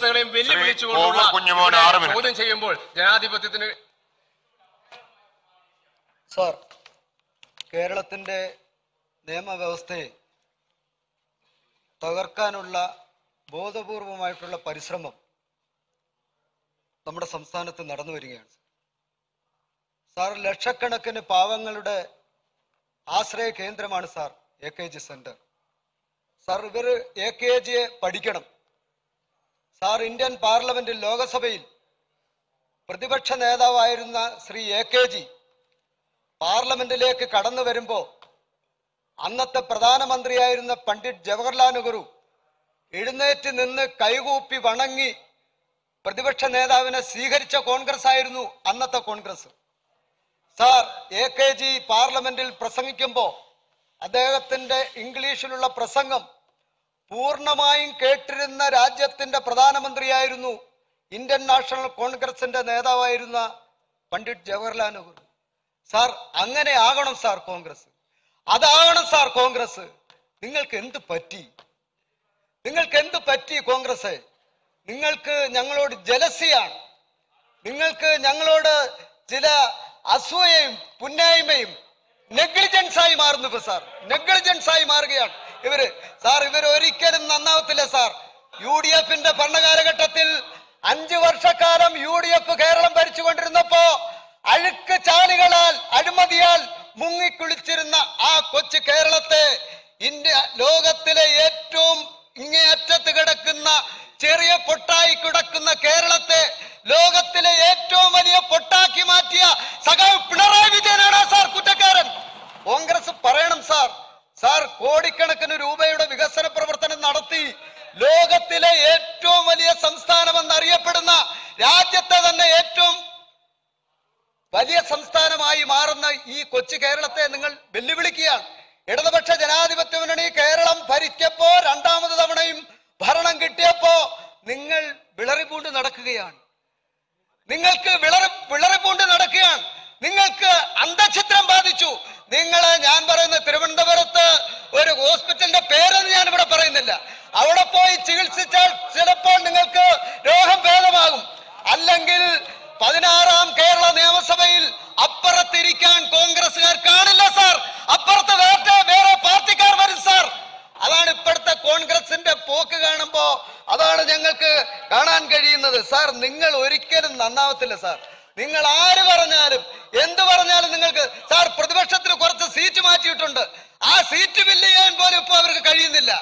വ്യവസ്ഥകളെയും ശ്രീ വെല്ലുവിളിച്ചുകൊണ്ടുള്ള കോവൂർ കുഞ്ഞുമോൻ ഇവിടെ ആറ് മിനിറ്റ്. ചോദ്യം ചെയ്യുമ്പോൾ ജനാധിപത്യത്തിന് സാർ കേരളത്തിന്റെ നിയമവ്യവസ്ഥയെ തകർക്കാനുള്ള ബോധപൂർവമായിട്ടുള്ള പരിശ്രമം നമ്മുടെ സംസ്ഥാനത്ത് നടന്നു വരികയാണ് സാർ ലക്ഷക്കണക്കിന് പാവങ്ങളുടെ ആശ്രയ കേന്ദ്രമാണ് sir A K G center sir ഇവർ എ കെ ജിയെ പഠിക്കണം സാർ ഇന്ത്യൻ പാർലമെന്റിൽ ലോകസഭയിൽ പ്രതിപക്ഷ നേതാവായിരുന്ന ശ്രീ എ കെ ജി പാർലമെന്റിലേക്ക് കടന്നു വരുമ്പോ അന്നത്തെ പ്രധാനമന്ത്രിയായിരുന്ന പണ്ഡിറ്റ് ജവഹർലാൽ നെഹ്റു എഴുന്നേറ്റ് നിന്ന് കൈകൂപ്പി വണങ്ങി പ്രതിപക്ഷ നേതാവിനെ സ്വീകരിച്ച കോൺഗ്രസ് ആയിരുന്നു അന്നത്തെ Congress sir A K G പാർലമെന്റിൽ പ്രസംഗിക്കുമ്പോ അദ്ദേഹത്തിന്റെ ഇംഗ്ലീഷിലുള്ള പ്രസംഗം പൂർണ്ണമായും കേട്ടിരുന്ന രാജ്യത്തിന്റെ പ്രധാനമന്ത്രിയായിരുന്നു ഇന്ത്യൻ നാഷണൽ കോൺഗ്രസിന്റെ നേതാവായിരുന്ന പണ്ഡിറ്റ് ജവഹർലാൽ നെഹ്റു സാർ അങ്ങനെ ആകണം സാർ കോൺഗ്രസ് അതാകണം സാർ കോൺഗ്രസ് നിങ്ങൾക്ക് എന്ത് പറ്റി നിങ്ങൾക്ക് എന്ത് പറ്റി കോൺഗ്രസ് നിങ്ങൾക്ക് ഞങ്ങളോട് ജലസിയാണ് നിങ്ങൾക്ക് ഞങ്ങളോട് ചില അസൂയയും പുന്നായ്മയും നെഗ്ലിജൻസ് ആയി മാറുന്നു ഇപ്പൊ സാർ നെഗ്ലിജൻസ് ആയി മാറുകയാണ് ഇവര് സാർ ഇവർ ഒരിക്കലും നന്നാവത്തില്ല സാർ യു ഡി എഫിന്റെ ഭരണകാലഘട്ടത്തിൽ അഞ്ചു വർഷക്കാലം യു ഡി എഫ് കേരളം ഭരിച്ചുകൊണ്ടിരുന്നപ്പോ അഴുക്ക് ചാലുകളാൽ അഴിമതിയാൽ മുങ്ങിക്കുളിച്ചിരുന്ന ആ കൊച്ചു കേരളത്തെ ഇന്ത്യ ലോകത്തിലെ ഏറ്റവും ഇങ്ങേയറ്റത്ത് കിടക്കുന്ന ചെറിയ പൊട്ടായി കിടക്കുന്ന കേരളത്തെ ലോകത്തിലെ ഏറ്റവും വലിയ പൊട്ടാക്കി മാറ്റിയ സഖാവ് പിണറായി വിജയനാണ് സാർ കുറ്റക്കാരൻ കോൺഗ്രസ് പറയണം സാർ സാർ കോടിക്കണക്കിന് രൂപയുടെ വികസന പ്രവർത്തനം നടത്തി ലോകത്തിലെ ഏറ്റവും വലിയ സംസ്ഥാനമെന്ന് അറിയപ്പെടുന്ന രാജ്യത്തെ തന്നെ ഏറ്റവും വലിയ സംസ്ഥാനമായി മാറുന്ന ഈ കൊച്ചു കേരളത്തെ നിങ്ങൾ വെല്ലുവിളിക്കുകയാണ് ഇടതുപക്ഷ ജനാധിപത്യ മുന്നണി കേരളം ഭരിക്കപ്പോ രണ്ടാമത് തവണയും ഭരണം കിട്ടിയപ്പോ നിങ്ങൾ വിളറിപൂണ്ട് നടക്കുകയാണ് നിങ്ങൾക്ക് വിളറി വിളറിപ്പൂണ്ട് നടക്കുകയാണ് നിങ്ങൾക്ക് അന്തഛിദ്രം ബാധിച്ചു നിങ്ങൾ ഞാൻ പറയുന്ന തിരുവനന്തപുരത്ത് ഒരു ഹോസ്പിറ്റലിന്റെ പേരൊന്നും ഞാൻ ഇവിടെ പറയുന്നില്ല അവിടെ പോയി ചികിത്സിച്ചാൽ ചിലപ്പോൾ നിങ്ങൾക്ക് രോഗം ഭേദമാകും അല്ലെങ്കിൽ പതിനാറാം കേരള നിയമസഭയിൽ അപ്പുറത്തിരിക്കാൻ കോൺഗ്രസുകാർ കാണില്ല സാർ അപ്പുറത്ത് വേറെ വേറെ പാർട്ടിക്കാർ വരും സാർ അതാണ് ഇപ്പോഴത്തെ കോൺഗ്രസിന്റെ പോക്ക് കാണുമ്പോ അതാണ് ഞങ്ങൾക്ക് കാണാൻ കഴിയുന്നത് സാർ നിങ്ങൾ ഒരിക്കലും നന്നാവത്തില്ല സാർ നിങ്ങൾ ആര് പറഞ്ഞാലും എന്ത് പറഞ്ഞാലും നിങ്ങൾക്ക് സാർ പ്രതിപക്ഷത്തിന് കുറച്ച് സീറ്റ് മാറ്റിയിട്ടുണ്ട് ആ സീറ്റ് ബില്ല് ചെയ്യാൻ പോലും ഇപ്പൊ അവർക്ക് കഴിയുന്നില്ല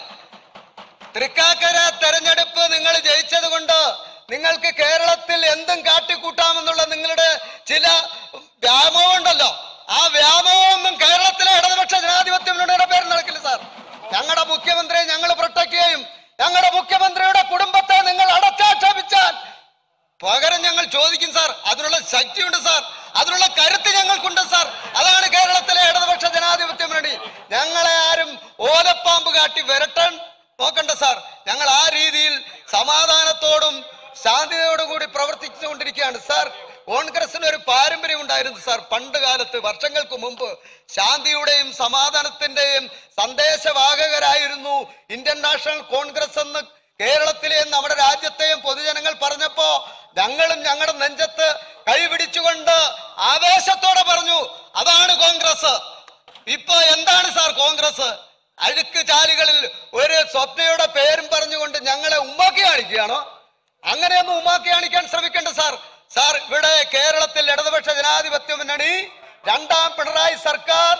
തൃക്കാക്കര തെരഞ്ഞെടുപ്പ് നിങ്ങൾ ജയിച്ചത് കൊണ്ട് നിങ്ങൾക്ക് കേരളത്തിൽ എന്തും കാട്ടിക്കൂട്ടാമെന്നുള്ള നിങ്ങളുടെ ചില വ്യാമോഹം ഉണ്ടല്ലോ ആ വ്യാമോഹമൊന്നും കേരളത്തിലെ ഇടതുപക്ഷ ജനാധിപത്യ മുന്നണിയുടെ പേരിൽ നടക്കില്ല സാർ ഞങ്ങളുടെ മുഖ്യമന്ത്രിയെ ഞങ്ങൾ പ്രൊട്ടക്ട് ചെയ്യും ഞങ്ങളുടെ മുഖ്യമന്ത്രിയുടെ കുടുംബത്തെ നിങ്ങൾ അടച്ചാക്ഷേപിച്ചാൽ പകരം ഞങ്ങൾ ചോദിക്കും സാർ അതിനുള്ള ശക്തിയുണ്ട് സാർ അതിനുള്ള കരുത്ത് ഞങ്ങൾക്കുണ്ട് സാർ അതാണ് കേരളത്തിലെ ഇടതുപക്ഷ ജനാധിപത്യ മുന്നണി ഞങ്ങളെ ആരും ഓലപ്പാമ്പ് കാട്ടി വിരട്ടാൻ നോക്കണ്ട സാർ ഞങ്ങൾ ആ രീതിയിൽ സമാധാനത്തോടും ശാന്തിയോടും കൂടി പ്രവർത്തിച്ചുകൊണ്ടിരിക്കുകയാണ് സാർ കോൺഗ്രസിന് ഒരു പാരമ്പര്യം ഉണ്ടായിരുന്നു സാർ പണ്ട് കാലത്ത് വർഷങ്ങൾക്ക് മുമ്പ് ശാന്തിയുടെയും സമാധാനത്തിന്റെയും സന്ദേശവാഹകരായിരുന്നു ഇന്ത്യൻ നാഷണൽ കോൺഗ്രസ് എന്ന് കേരളത്തിലെയും നമ്മുടെ രാജ്യത്തെയും പൊതുജനങ്ങൾ പറഞ്ഞപ്പോ ഞങ്ങളും ഞങ്ങളുടെ നെഞ്ചത്ത് കൈപിടിച്ചുകൊണ്ട് ആവേശത്തോടെ പറഞ്ഞു അതാണ് കോൺഗ്രസ് ഇപ്പൊ എന്താണ് സാർ കോൺഗ്രസ് അഴുക്ക് ചാലുകളിൽ ഒരു സ്വപ്നയുടെ പേരും പറഞ്ഞുകൊണ്ട് ഞങ്ങളെ ഉമ്മാക്കി കാണിക്കുകയാണോ അങ്ങനെയൊന്നും ഉമ്മാക്കി കാണിക്കാൻ ശ്രമിക്കേണ്ട സാർ സാർ ഇവിടെ കേരളത്തിൽ ഇടതുപക്ഷ ജനാധിപത്യ മുന്നണി രണ്ടാം പിണറായി സർക്കാർ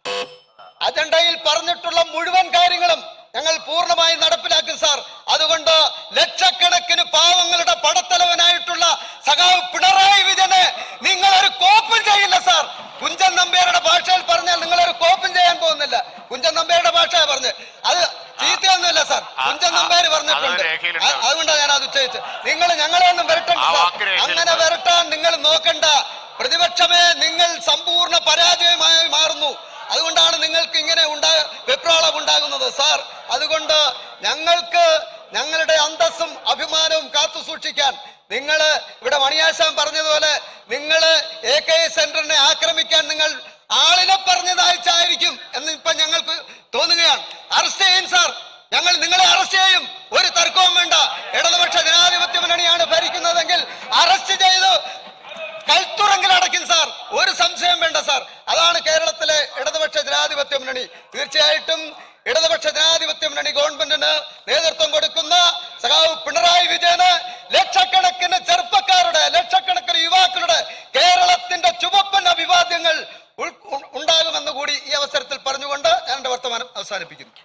അജണ്ടയിൽ പറഞ്ഞിട്ടുള്ള മുഴുവൻ കാര്യങ്ങളും ഞങ്ങൾ പൂർണ്ണമായി നടപ്പിലാക്കും സാർ അതുകൊണ്ട് ലക്ഷക്കണക്കിന് പാവങ്ങളുടെ പടത്തലവനായിട്ടുള്ള സഖാവ് പിണറായി വിജയനെ നിങ്ങൾ ഒരു കോപ്പും ചെയ്യില്ല സാർ കുഞ്ചൻ നമ്പ്യാരുടെ ഭാഷയിൽ പറഞ്ഞാൽ നിങ്ങൾ ഒരു കോപ്പും ചെയ്യാൻ പോകുന്നില്ല കുഞ്ചൻ നമ്പ്യാരുടെ ഭാഷ പറഞ്ഞ് അത് ചീത്തയൊന്നുമില്ല സാർ കുഞ്ചൻ നമ്പ്യാർ പറഞ്ഞിട്ടുണ്ട് രേഖയിലുണ്ട്. അ- അതുകൊണ്ടാണ് ഞാൻ അത് ഉച്ചയിച്ചത് നിങ്ങൾ ഞങ്ങളെ ഒന്നും വരട്ടണ്ട ആ സാർ വാക്ക് രേഖയിലുണ്ട്. അങ്ങനെ വരട്ടാൻ നിങ്ങൾ നോക്കണ്ട പ്രതിപക്ഷമേ നിങ്ങൾ സമ്പൂർണ്ണ പരാജയമായി മാറുന്നു അതുകൊണ്ടാണ് നിങ്ങൾക്ക് ഇങ്ങനെ ഉണ്ടാ വെപ്രാളം ഉണ്ടാകുന്നത് സാർ അതുകൊണ്ട് ഞങ്ങൾക്ക് ഞങ്ങളുടെ അന്തസ്സും അഭിമാനവും കാത്തു സൂക്ഷിക്കാൻ നിങ്ങൾ ഇവിടെ മണിയാശാൻ പറഞ്ഞതുപോലെ നിങ്ങൾ എ കെ സെന്ററിനെ ആക്രമിക്കാൻ നിങ്ങൾ ആളിനെ പറഞ്ഞതായിട്ടായിരിക്കും എന്ന് ഇപ്പൊ ഞങ്ങൾക്ക് തോന്നുകയാണ് അറസ്റ്റ് ചെയ്യും സാർ ഞങ്ങൾ നിങ്ങളെ അറസ്റ്റ് ചെയ്യും ഒരു തർക്കവും വേണ്ട ഇടതുപക്ഷ ജനാധിപത്യ അറസ്റ്റ് ചെയ്ത് കൽത്തുറങ്കിൽ അടയ്ക്കും സാർ ഒരു സംശയം വേണ്ട സാർ അതാണ് കേരളത്തിലെ ഇടതുപക്ഷ ജനാധിപത്യ മുന്നണി തീർച്ചയായിട്ടും ഇടതുപക്ഷ ജനാധിപത്യ മുന്നണി ഗവൺമെന്റിന് നേതൃത്വം കൊടുക്കുന്ന സഖാവ് പിണറായി വിജയന് ലക്ഷക്കണക്കിന് ചെറുപ്പക്കാരുടെ ലക്ഷക്കണക്കിന് യുവാക്കളുടെ കേരളത്തിന്റെ ചുവപ്പൻ അഭിവാദ്യങ്ങൾ ഉൾ- ഉ- ഉണ്ടാകുമെന്ന് കൂടി ഈ അവസരത്തിൽ പറഞ്ഞുകൊണ്ട് ഞാൻ എന്റെ വർത്തമാനം അവസാനിപ്പിക്കുന്നു